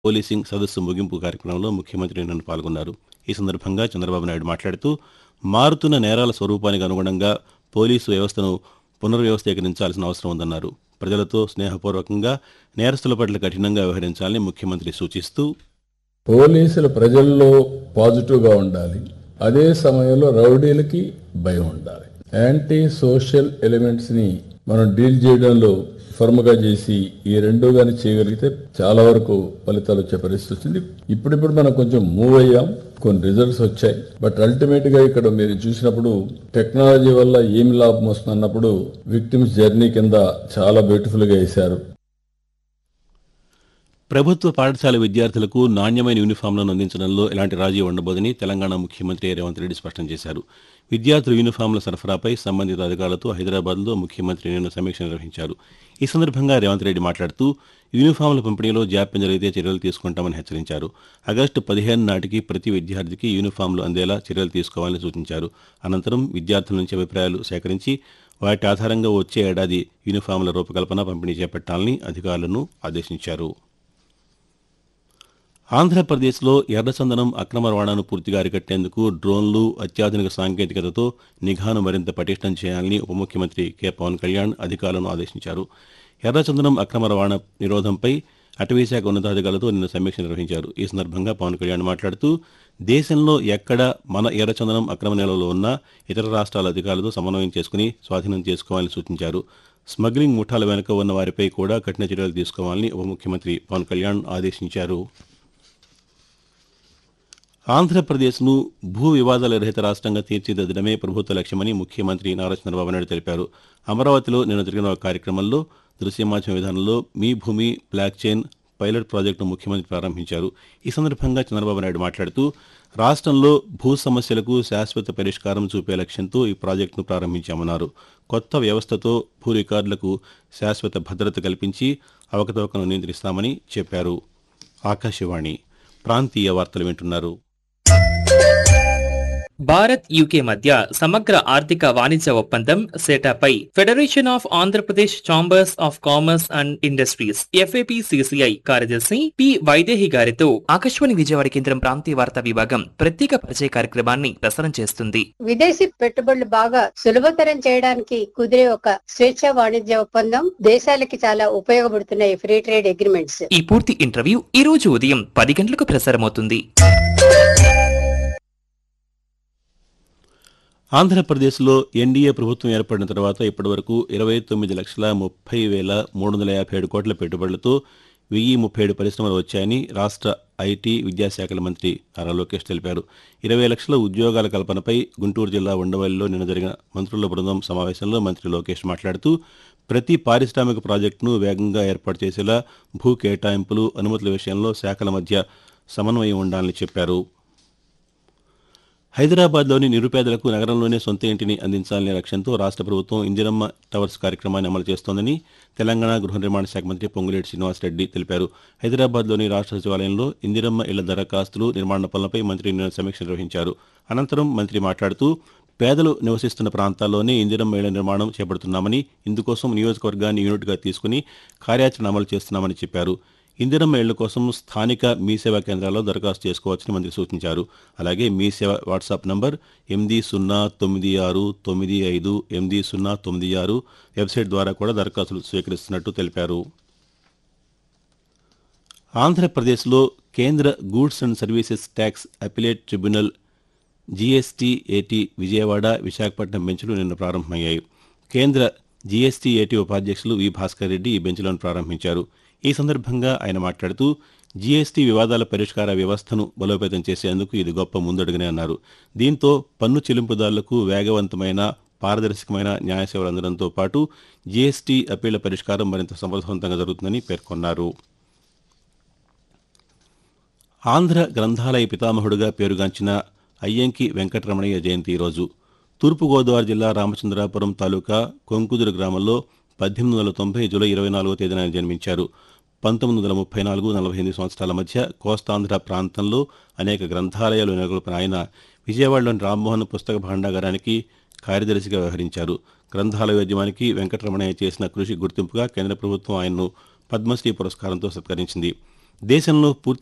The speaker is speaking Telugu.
పోలీసింగ్ సదస్సు ముగింపు కార్యక్రమంలో ముఖ్యమంత్రి నిన్న పాల్గొన్నారు ఈ సందర్భంగా చంద్రబాబు నాయుడు మాట్లాడుతూ మారుతున్న నేరాల స్వరూపానికి అనుగుణంగా పోలీసు వ్యవస్థను పునర్వ్యవస్థీకరించాల్సిన అవసరం ఉందన్నారు ప్రజలతో స్నేహపూర్వకంగా నేరస్తుల పట్ల కఠినంగా వ్యవహరించాలని ముఖ్యమంత్రి సూచిస్తూ పోలీసులు ప్రజల్లో పాజిటివ్గా ఉండాలి అదే సమయంలో రౌడీలకి భయం ఉండాలి యాంటీ సోషల్ ఎలిమెంట్స్ ని మనం డీల్ చేయడంలో ఫర్మ్గా చేసి ఈ రెండు కానీ చేయగలిగితే చాలా వరకు ఫలితాలు వచ్చే పరిస్థితి వచ్చింది ఇప్పుడిప్పుడు మనం కొంచెం మూవ్ అయ్యాం కొన్ని రిజల్ట్స్ వచ్చాయి బట్ అల్టిమేట్ గా ఇక్కడ మీరు చూసినప్పుడు టెక్నాలజీ వల్ల ఏమి లాభం వస్తుంది అన్నప్పుడు విక్టిమ్స్ జర్నీ కింద చాలా బ్యూటిఫుల్ గా వేశారు ప్రభుత్వ పాఠశాల విద్యార్థులకు నాణ్యమైన యూనిఫామ్లను అందించడంలో ఎలాంటి రాజీ ఉండబోదని తెలంగాణ ముఖ్యమంత్రి రేవంత్ రెడ్డి స్పష్టం చేశారు విద్యార్థుల యూనిఫామ్ల సరఫరాపై సంబంధిత అధికారులతో హైదరాబాద్లో ముఖ్యమంత్రి నిన్న సమీక్ష నిర్వహించారు ఈ సందర్భంగా రేవంత్ రెడ్డి మాట్లాడుతూ యూనిఫామ్ల పంపిణీలో జాప్యం జరిగితే చర్యలు తీసుకుంటామని హెచ్చరించారు ఆగస్టు పదిహేను నాటికి ప్రతి విద్యార్థికి యూనిఫామ్లు అందేలా చర్యలు తీసుకోవాలని సూచించారు అనంతరం విద్యార్థుల నుంచి అభిప్రాయాలు సేకరించి వాటి ఆధారంగా వచ్చే ఏడాది యూనిఫామ్ల రూపకల్పన పంపిణీ చేపట్టాలని అధికారులను ఆదేశించారు ఆంధ్రప్రదేశ్లో ఎర్రచందనం అక్రమ రవాణాను పూర్తిగా అరికట్టేందుకు డ్రోన్లు అత్యాధునిక సాంకేతికతతో నిఘాను మరింత పటిష్టం చేయాలని ఉప ముఖ్యమంత్రి కె పవన్ కళ్యాణ్ అధికారులను ఆదేశించారు ఎర్రచందనం అక్రమ రవాణా నిరోధంపై అటవీశాఖ ఉన్నతాధికారులతో నిన్న సమీక్ష నిర్వహించారు ఈ సందర్భంగా పవన్ కళ్యాణ్ మాట్లాడుతూ దేశంలో ఎక్కడ మన ఎర్రచందనం అక్రమ నిల్వలో ఉన్నా ఇతర రాష్ట్రాల అధికారులతో సమన్వయం చేసుకుని స్వాధీనం చేసుకోవాలని సూచించారు స్మగ్లింగ్ ముఠాల వెనుక ఉన్న వారిపై కూడా కఠిన చర్యలు తీసుకోవాలని ఉప ముఖ్యమంత్రి పవన్ కళ్యాణ్ ఆదేశించారు ఆంధ్రప్రదేశ్ను భూ వివాదాల రహిత రాష్ట్రంగా తీర్చిదిద్దడమే ప్రభుత్వ లక్ష్యమని ముఖ్యమంత్రి నారా చంద్రబాబు నాయుడు తెలిపారు అమరావతిలో నిన్న జరిగిన ఒక కార్యక్రమంలో దృశ్య మాధ్యమ విధానంలో మీ భూమి బ్లాక్ చైన్ పైలట్ ప్రాజెక్టును ముఖ్యమంత్రి ప్రారంభించారు ఈ సందర్భంగా చంద్రబాబు నాయుడు మాట్లాడుతూ రాష్ట్రంలో భూ సమస్యలకు శాశ్వత పరిష్కారం చూపే లక్ష్యంతో ఈ ప్రాజెక్టును ప్రారంభించామన్నారు కొత్త వ్యవస్థతో భూ రికార్డులకు శాశ్వత భద్రత కల్పించి అవకతవకను నియంత్రిస్తామని చెప్పారు ఆకాశవాణి ప్రాంతీయ వార్తలు వింటున్నారు భారత్ యూకే మధ్య సమగ్ర ఆర్థిక వాణిజ్య ఒప్పందం సెటాపై federation of Andhra Pradesh chambers of commerce and industries FAPCCI కార్యదర్శి పి వైదేహి గారితో ఆకాశవాణి విజయవాడ కేంద్రం ప్రాంతీయ వార్తా విభాగం ప్రత్యేక పరిచయ కార్యక్రమాన్ని ప్రసారం చేస్తుంది విదేశీ పెట్టుబడులు బాగా సులభతరం చేయడానికి కుదిరే ఒక స్వేచ్ఛ వాణిజ్య ఒప్పందం దేశాలకి చాలా ఉపయోగపడుతున్నాయి ఫ్రీ ట్రేడ్ అగ్రిమెంట్స్ ఈ పూర్తి ఇంటర్వ్యూ ఈ రోజు ఉదయం పది గంటలకు ప్రసారమవుతుంది ఆంధ్రప్రదేశ్లో ఎన్డీఏ ప్రభుత్వం ఏర్పడిన తర్వాత ఇప్పటివరకు ఇరవై తొమ్మిది లక్షల ముప్పై వేల మూడు వందల యాభై ఏడు కోట్ల పెట్టుబడులతో వెయ్యి ముప్పై ఏడు పరిశ్రమలు వచ్చాయని రాష్ట్ర ఐటీ విద్యాశాఖల మంత్రి నారా లోకేష్ తెలిపారు ఇరవై లక్షల ఉద్యోగాల కల్పనపై గుంటూరు జిల్లా ఉండవల్లిలో నిన్న జరిగిన మంత్రుల బృందం సమావేశంలో మంత్రి లోకేష్ మాట్లాడుతూ ప్రతి పారిశ్రామిక ప్రాజెక్టును వేగంగా ఏర్పాటు చేసేలా భూ కేటాయింపులు అనుమతుల విషయంలో శాఖల మధ్య సమన్వయం ఉండాలని చెప్పారు హైదరాబాద్లోని నిరుపేదలకు నగరంలోనే సొంత ఇంటిని అందించాలనే లక్ష్యంతో రాష్ట్ర ప్రభుత్వం ఇందిరమ్మ టవర్స్ కార్యక్రమాన్ని అమలు చేస్తోందని తెలంగాణ గృహ నిర్మాణ శాఖ మంత్రి పొంగులేటి శ్రీనివాసరెడ్డి తెలిపారు హైదరాబాద్లోని రాష్ట్ర సచివాలయంలో ఇందిరమ్మ ఇళ్ల దరఖాస్తులు నిర్మాణ పనులపై మంత్రి నిన్న సమీక్ష నిర్వహించారు అనంతరం మంత్రి మాట్లాడుతూ పేదలు నివసిస్తున్న ప్రాంతాల్లోనే ఇందిరమ్మ ఇళ్ల నిర్మాణం చేపడుతున్నామని ఇందుకోసం నియోజకవర్గాన్ని యూనిట్గా తీసుకుని కార్యాచరణ అమలు చేస్తున్నామని చెప్పారు ఇందిరమ్మ ఇళ్ల కోసం స్థానిక మీ సేవా కేంద్రాల్లో దరఖాస్తు చేసుకోవచ్చని మంత్రి సూచించారు అలాగే మీ సేవ వాట్సాప్ నంబర్ ఎనిమిది సున్నా తొమ్మిది ఆరు తొమ్మిది ఐదు ఎనిమిది సున్నా తొమ్మిది ఆరు వెబ్సైట్ ద్వారా కూడా దరఖాస్తులు స్వీకరిస్తున్నట్టు తెలిపారు ఆంధ్రప్రదేశ్లో కేంద్ర goods and services tax appellate tribunal GSTAT Vijayawada Visakhapatnam బెంచ్లు నిన్న ప్రారంభమయ్యాయి కేంద్ర జీఎస్టీఏటీ ఉపాధ్యక్షులు వి భాస్కర్ రెడ్డి ఈ బెంచ్లను ప్రారంభించారు ఈ సందర్భంగా ఆయన మాట్లాడుతూ జీఎస్టీ వివాదాల పరిష్కార వ్యవస్థను బలోపేతం చేసేందుకు ఇది గొప్ప ముందడుగునే అన్నారు దీంతో పన్ను చెల్లింపుదారులకు వేగవంతమైన పారదర్శకమైన న్యాయ సేవలు అందడంతో పాటు జీఎస్టీ అప్పీళ్ల పరిష్కారం మరింత సమర్థవంతంగా జరుగుతుందని పేర్కొన్నారు ఆంధ్ర గ్రంథాలయ పితామహుడుగా పేరుగాంచిన అయ్యంకి వెంకటరమణయ్య జయంతి ఈరోజు తూర్పుగోదావరి జిల్లా రామచంద్రాపురం తాలూకా కొంకుదురు గ్రామంలో పద్దెనిమిది వందల తొంభై జూలై ఇరవై నాలుగో తేదీన ఆయన జన్మించారు పంతొమ్మిది వందల ముప్పై నాలుగు నలభై ఎనిమిది సంవత్సరాల మధ్య కోస్తాంధ్ర ప్రాంతంలో అనేక గ్రంథాలయాలు నెలకొల్పిన ఆయన విజయవాడలోని రామ్మోహన్ పుస్తక భాండాగారానికి కార్యదర్శిగా వ్యవహరించారు గ్రంథాలయోద్యమానికి వెంకటరమణయ్య చేసిన కృషి గుర్తింపుగా కేంద్ర ప్రభుత్వం ఆయన్ను పద్మశ్రీ పురస్కారంతో సత్కరించింది దేశంలో పూర్తి